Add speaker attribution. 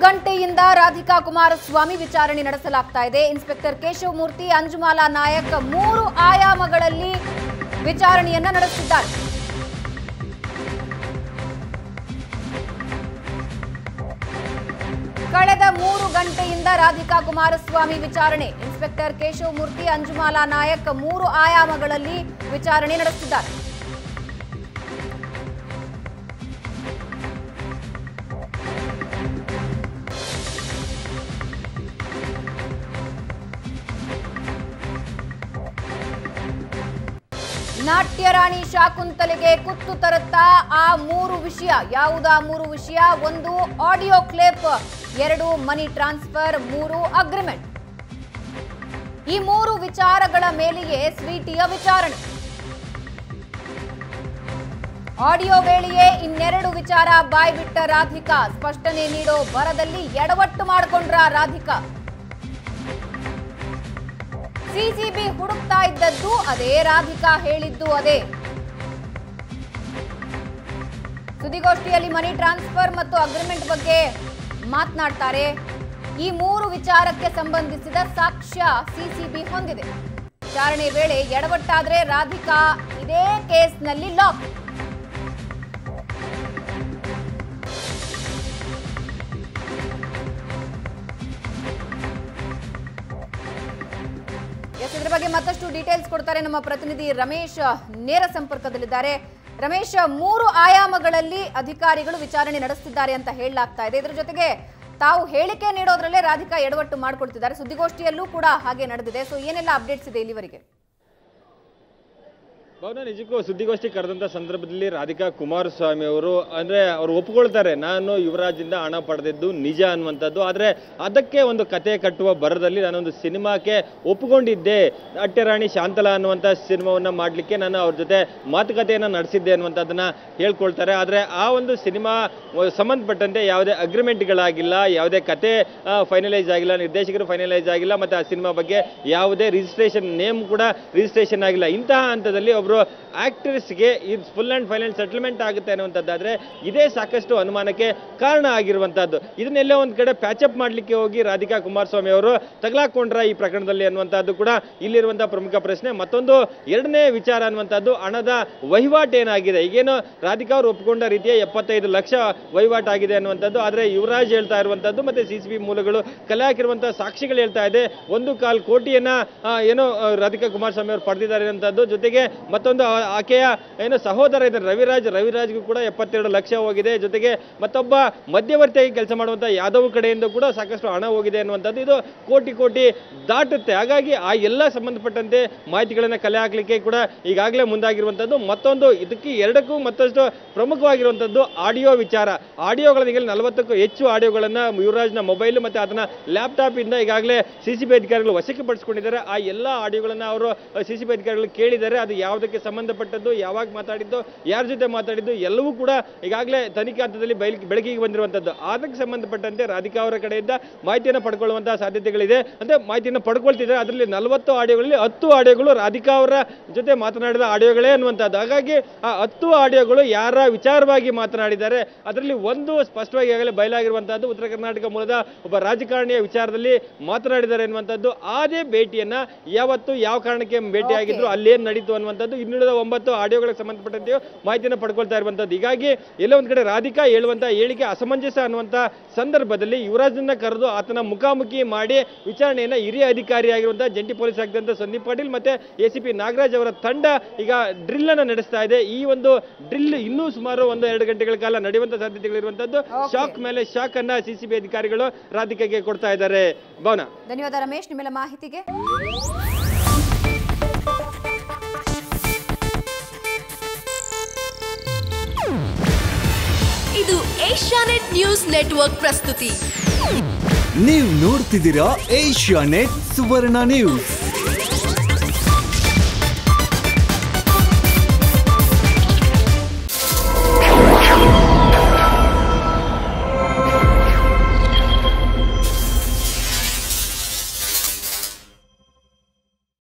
Speaker 1: ಗಂಟೆಯಿಂದ ರಾಧಿಕಾ ಕುಮಾರಸ್ವಾಮಿ ವಿಚಾರಣೆ ನಡೆಸಲಾಗ್ತಾ ಇದೆ ಇನ್ಸ್ಪೆಕ್ಟರ್ ಕೇಶವಮೂರ್ತಿ ಅಂಜುಮಾಲಾ ನಾಯಕ್ ಮೂರು ಆಯಾಮಗಳಲ್ಲಿ ವಿಚಾರಣೆಯನ್ನ ನಡೆಸಿದ್ದಾರೆ ಕಳೆದ ಮೂರು ಗಂಟೆಯಿಂದ ರಾಧಿಕಾ ಕುಮಾರಸ್ವಾಮಿ ವಿಚಾರಣೆ ಇನ್ಸ್ಪೆಕ್ಟರ್ ಕೇಶವಮೂರ್ತಿ ಅಂಜುಮಾಲಾ ನಾಯಕ್ ಮೂರು ಆಯಾಮಗಳಲ್ಲಿ ವಿಚಾರಣೆ ನಡೆಸಿದ್ದಾರೆ ನಾಟ್ಯರಾಣಿ ಶಾಕುಂತಲೆಗೆ ಕುತ್ತು ತರುತ್ತಾ ಆ ಮೂರು ವಿಷಯ ಯಾವುದಾ ಮೂರು ವಿಷಯ ಒಂದು ಆಡಿಯೋ ಕ್ಲಿಪ್ ಎರಡು ಮನಿ ಟ್ರಾನ್ಸ್ಫರ್ ಮೂರು ಅಗ್ರಿಮೆಂಟ್ ಈ ಮೂರು ವಿಚಾರಗಳ ಮೇಲೆಯೇ ಸ್ವೀಟಿಯ ವಿಚಾರಣೆ ಆಡಿಯೋ ವೇಳೆಯೇ ಇನ್ನೆರಡು ವಿಚಾರ ಬಾಯ್ಬಿಟ್ಟ ರಾಧಿಕಾ ಸ್ಪಷ್ಟನೆ ನೀಡೋ ಬರದಲ್ಲಿ ಎಡವಟ್ಟು ಮಾಡಿಕೊಂಡ್ರ ರಾಧಿಕಾ ಸಿಸಿಬಿ ಹುಡುಕ್ತಾ ಇದ್ದದ್ದು ಅದೇ ರಾಧಿಕಾ ಹೇಳಿದ್ದು ಅದೇ ಸುದ್ದಿಗೋಷ್ಠಿಯಲ್ಲಿ ಮನಿ ಟ್ರಾನ್ಸ್ಫರ್ ಮತ್ತು ಅಗ್ರಿಮೆಂಟ್ ಬಗ್ಗೆ ಮಾತನಾಡ್ತಾರೆ ಈ ಮೂರು ವಿಚಾರಕ್ಕೆ ಸಂಬಂಧಿಸಿದ ಸಾಕ್ಷ್ಯ ಸಿಸಿಬಿ ಹೊಂದಿದೆ ವಿಚಾರಣೆ ವೇಳೆ ಎಡವಟ್ಟಾದ್ರೆ ರಾಧಿಕಾ ಇದೇ ಕೇಸ್ನಲ್ಲಿ ಲಾಕ್ ಎಸ್ ಇದ್ರ ಬಗ್ಗೆ ಮತ್ತಷ್ಟು ಡೀಟೇಲ್ಸ್ ಕೊಡ್ತಾರೆ ನಮ್ಮ ಪ್ರತಿನಿಧಿ ರಮೇಶ್ ನೇರ ಸಂಪರ್ಕದಲ್ಲಿದ್ದಾರೆ ರಮೇಶ್ ಮೂರು ಆಯಾಮಗಳಲ್ಲಿ ಅಧಿಕಾರಿಗಳು ವಿಚಾರಣೆ ನಡೆಸುತ್ತಿದ್ದಾರೆ ಅಂತ ಹೇಳಲಾಗ್ತಾ ಇದೆ ಇದ್ರ ಜೊತೆಗೆ ತಾವು ಹೇಳಿಕೆ ನೀಡೋದ್ರಲ್ಲೇ ರಾಧಿಕಾ ಎಡವಟ್ಟು ಮಾಡ್ಕೊಳ್ತಿದ್ದಾರೆ ಸುದ್ದಿಗೋಷ್ಠಿಯಲ್ಲೂ ಕೂಡ ಹಾಗೆ ನಡೆದಿದೆ ಸೊ ಏನೆಲ್ಲ ಅಪ್ಡೇಟ್ಸ್ ಇದೆ ಇಲ್ಲಿವರೆಗೆ
Speaker 2: ಭವನ ನಿಜಕ್ಕೂ ಸುದ್ದಿಗೋಷ್ಠಿ ಕರೆದಂಥ ಸಂದರ್ಭದಲ್ಲಿ ರಾಧಿಕಾ ಕುಮಾರಸ್ವಾಮಿ ಅವರು ಅಂದರೆ ಅವರು ಒಪ್ಕೊಳ್ತಾರೆ ನಾನು ಯುವರಾಜಿಂದ ಹಣ ಪಡೆದಿದ್ದು ನಿಜ ಅನ್ನುವಂಥದ್ದು ಆದರೆ ಅದಕ್ಕೆ ಒಂದು ಕತೆ ಕಟ್ಟುವ ಬರದಲ್ಲಿ ನಾನೊಂದು ಸಿನಿಮಾಕ್ಕೆ ಒಪ್ಪಿಕೊಂಡಿದ್ದೆ ಅಟ್ಟೆರಾಣಿ ಶಾಂತಲಾ ಅನ್ನುವಂಥ ಸಿನಿಮಾವನ್ನು ಮಾಡಲಿಕ್ಕೆ ನಾನು ಅವ್ರ ಜೊತೆ ಮಾತುಕತೆಯನ್ನು ನಡೆಸಿದ್ದೆ ಅನ್ನುವಂಥದ್ದನ್ನ ಹೇಳ್ಕೊಳ್ತಾರೆ ಆದರೆ ಆ ಒಂದು ಸಿನಿಮಾ ಸಂಬಂಧಪಟ್ಟಂತೆ ಯಾವುದೇ ಅಗ್ರಿಮೆಂಟ್ಗಳಾಗಿಲ್ಲ ಯಾವುದೇ ಕತೆ ಫೈನಲೈಸ್ ಆಗಿಲ್ಲ ನಿರ್ದೇಶಕರು ಫೈನಲೈಸ್ ಆಗಿಲ್ಲ ಮತ್ತು ಆ ಸಿನಿಮಾ ಬಗ್ಗೆ ಯಾವುದೇ ರಿಜಿಸ್ಟ್ರೇಷನ್ ನೇಮ್ ಕೂಡ ರಿಜಿಸ್ಟ್ರೇಷನ್ ಆಗಿಲ್ಲ ಇಂತಹ ಹಂತದಲ್ಲಿ ಒಬ್ಬರು ಆಕ್ಟರ್ಸ್ಗೆ ಇದು ಫುಲ್ ಆ್ಯಂಡ್ ಫೈನಲ್ ಸೆಟಲ್ಮೆಂಟ್ ಆಗುತ್ತೆ ಅನ್ನುವಂಥದ್ದಾದ್ರೆ ಇದೇ ಸಾಕಷ್ಟು ಅನುಮಾನಕ್ಕೆ ಕಾರಣ ಆಗಿರುವಂಥದ್ದು ಇದನ್ನೆಲ್ಲ ಒಂದು ಕಡೆ ಪ್ಯಾಚಪ್ ಮಾಡಲಿಕ್ಕೆ ಹೋಗಿ ರಾಧಿಕಾ ಕುಮಾರಸ್ವಾಮಿ ಅವರು ತಗಲಾಕೊಂಡ್ರ ಈ ಪ್ರಕರಣದಲ್ಲಿ ಅನ್ನುವಂಥದ್ದು ಕೂಡ ಇಲ್ಲಿರುವಂಥ ಪ್ರಮುಖ ಪ್ರಶ್ನೆ ಮತ್ತೊಂದು ಎರಡನೇ ವಿಚಾರ ಅನ್ನುವಂಥದ್ದು ಹಣದ ವಹಿವಾಟು ಏನಾಗಿದೆ ಈಗೇನು ರಾಧಿಕಾ ಅವರು ಒಪ್ಪಿಕೊಂಡ ರೀತಿಯ ಎಪ್ಪತ್ತೈದು ಲಕ್ಷ ವಹಿವಾಟು ಆಗಿದೆ ಅನ್ನುವಂಥದ್ದು ಆದರೆ ಯುವರಾಜ್ ಹೇಳ್ತಾ ಇರುವಂಥದ್ದು ಮತ್ತೆ ಸಿ ಸಿ ಬಿ ಮೂಲಗಳು ಕಲೆ ಹಾಕಿರುವಂಥ ಸಾಕ್ಷಿಗಳು ಹೇಳ್ತಾ ಇದೆ ಒಂದು ಕಾಲ್ ಕೋಟಿಯನ್ನ ಆ, ಏನೋ ಆ, ರಾಧಿಕಾ ಕುಮಾರಸ್ವಾಮಿ ಅವರು ಪಡೆದಿದ್ದಾರೆ ಅನ್ನೋಂಥದ್ದು ಜೊತೆಗೆ ಮತ್ತೊಂದು ಆ- ಆಕೆಯ ಏನು ಸಹೋದರ ಇದ್ದಾರೆ ರವಿರಾಜ್ ರವಿರಾಜ್ಗೂ ಕೂಡ ಎಪ್ಪತ್ತೆರಡು ಲಕ್ಷ ಹೋಗಿದೆ ಜೊತೆಗೆ ಮತ್ತೊಬ್ಬ ಮಧ್ಯವರ್ತಿಯಾಗಿ ಕೆಲಸ ಮಾಡುವಂಥ ಯಾದವ್ ಕಡೆಯಿಂದ ಕೂಡ ಸಾಕಷ್ಟು ಹಣ ಹೋಗಿದೆ ಅನ್ನುವಂಥದ್ದು ಇದು ಕೋಟಿ ಕೋಟಿ ದಾಟುತ್ತೆ ಹಾಗಾಗಿ ಆ ಎಲ್ಲ ಸಂಬಂಧಪಟ್ಟಂತೆ ಮಾಹಿತಿಗಳನ್ನು ಕಲೆ ಹಾಕಲಿಕ್ಕೆ ಕೂಡ ಈಗಾಗಲೇ ಮುಂದಾಗಿರುವಂಥದ್ದು ಮತ್ತೊಂದು ಇದಕ್ಕೆ ಎರಡಕ್ಕೂ ಮತ್ತಷ್ಟು ಪ್ರಮುಖವಾಗಿರುವಂಥದ್ದು ಆಡಿಯೋ ವಿಚಾರ ಆಡಿಯೋಗಳನ್ನು ಈಗಲೇ ನಲವತ್ತಕ್ಕೂ ಹೆಚ್ಚು ಆಡಿಯೋಗಳನ್ನು ಯುವರಾಜ್ನ ಮೊಬೈಲ್ ಮತ್ತು ಅದನ್ನ ಲ್ಯಾಪ್ಟಾಪ್ ಇಂದ ಈಗಾಗಲೇ ಸಿ ಸಿ ಬಿ ಅಧಿಕಾರಿಗಳು ವಶಕ್ಕೆಪಡಿಸಿಕೊಂಡಿದ್ದಾರೆ ಆ ಎಲ್ಲ ಆಡಿಯೋಗಳನ್ನು ಅವರು ಸಿ ಸಿ ಬಿ ಅಧಿಕಾರಿಗಳು ಕೇಳಿದ್ದಾರೆ ಅದು ಯಾವುದಕ್ಕೆ ಸಂಬಂಧಪಟ್ಟದ್ದು ಯಾವಾಗ ಮಾತಾಡಿದ್ದು ಯಾರ ಜೊತೆ ಮಾತಾಡಿದ್ದು ಎಲ್ಲವೂ ಕೂಡ ಈಗಾಗಲೇ ತನಿಖೆ ಹಂತದಲ್ಲಿ ಬಯಲ್ ಬೆಳಕಿಗೆ ಬಂದಿರುವಂಥದ್ದು ಅದಕ್ಕೆ ಸಂಬಂಧಪಟ್ಟಂತೆ ರಾಧಿಕಾ ಅವರ ಕಡೆಯಿಂದ ಮಾಹಿತಿಯನ್ನು ಪಡ್ಕೊಳ್ಳುವಂತಹ ಸಾಧ್ಯತೆಗಳಿದೆ ಅಂದ್ರೆ ಮಾಹಿತಿಯನ್ನು ಪಡ್ಕೊಳ್ತಿದ್ದಾರೆ ಅದರಲ್ಲಿ ನಲವತ್ತು ಆಡಿಯೋಗಳಲ್ಲಿ ಹತ್ತು ಆಡಿಯೋಗಳು ರಾಧಿಕಾ ಅವರ ಜೊತೆ ಮಾತನಾಡಿದ ಆಡಿಯೋಗಳೇ ಅನ್ನುವಂಥದ್ದು ಹಾಗಾಗಿ ಆ ಹತ್ತು ಆಡಿಯೋಗಳು ಯಾರ ವಿಚಾರವಾಗಿ ಮಾತನಾಡಿದ್ದಾರೆ ಅದರಲ್ಲಿ ಒಂದು ಸ್ಪಷ್ಟವಾಗಿ ಈಗಾಗಲೇ ಬಯಲಾಗಿರುವಂತಹದ್ದು ಉತ್ತರ ಕರ್ನಾಟಕ ಮೂಲದ ಒಬ್ಬ ರಾಜಕಾರಣಿಯ ವಿಚಾರದಲ್ಲಿ ಮಾತನಾಡಿದ್ದಾರೆ ಅನ್ನುವಂಥದ್ದು ಅದೇ ಭೇಟಿಯನ್ನ ಯಾವತ್ತು ಯಾವ ಕಾರಣಕ್ಕೆ ಭೇಟಿಯಾಗಿದ್ರು ಅಲ್ಲೇನ್ ನಡೀತು ಅನ್ನುವಂಥದ್ದು ಇನ್ನುಳಿದ ಒಂಬತ್ತು ಆಡಿಯೋಗಳಿಗೆ ಸಂಬಂಧಪಟ್ಟಂತೆ ಮಾಹಿತಿಯನ್ನು ಪಡ್ಕೊಳ್ತಾ ಇರುವಂಥದ್ದು ಹೀಗಾಗಿ ಎಲ್ಲ ಒಂದ್ ಕಡೆ ರಾಧಿಕಾ ಹೇಳುವಂತ ಹೇಳಿಕೆ ಅಸಮಂಜಸ ಅನ್ನುವಂತ ಸಂದರ್ಭದಲ್ಲಿ ಯುವರಾಜನ್ನ ಕರೆದು ಆತನ ಮುಖಾಮುಖಿ ಮಾಡಿ ವಿಚಾರಣೆಯನ್ನ ಹಿರಿಯ ಅಧಿಕಾರಿಯಾಗಿರುವಂತಹ ಜಂಟಿ ಪೊಲೀಸ್ ಆಗಿದ್ದಂಥ ಸಂದೀಪ್ ಪಾಟೀಲ್ ಮತ್ತೆ ಎ ಸಿ ಪಿ ನಾಗರಾಜ್ ಅವರ ತಂಡ ಈಗ ಡ್ರಿಲ್ ಅನ್ನ ನಡೆಸ್ತಾ ಇದೆ ಈ ಒಂದು ಡ್ರಿಲ್ ಇನ್ನೂ ಸುಮಾರು ಒಂದು ಎರಡು ಗಂಟೆಗಳ ಕಾಲ ನಡೆಯುವಂತ ಸಾಧ್ಯತೆಗಳಿರುವಂತದ್ದು
Speaker 1: Okay.
Speaker 2: ಶಾಕ್ ಮೇಲೆ ಶಾಕ್ ಅನ್ನ ಸಿಸಿಬಿ ಅಧಿಕಾರಿಗಳು ರಾಧಿಕಾಗೆ ಕೊಡ್ತಾ ಇದ್ದಾರೆ ಭವನ
Speaker 1: ಧನ್ಯವಾದ ರಮೇಶ್ ನಿಮ್ಮೆಲ್ಲ ಮಾಹಿತಿಗೆ
Speaker 3: ಇದು ಏಷ್ಯಾನೆಟ್ ನ್ಯೂಸ್ ನೆಟ್ವರ್ಕ್ ಪ್ರಸ್ತುತಿ
Speaker 4: ನೀವು ನೋಡ್ತಿದ್ದೀರಾ ಏಷ್ಯಾ ನೆಟ್ ಸುವರ್ಣ ನ್ಯೂಸ್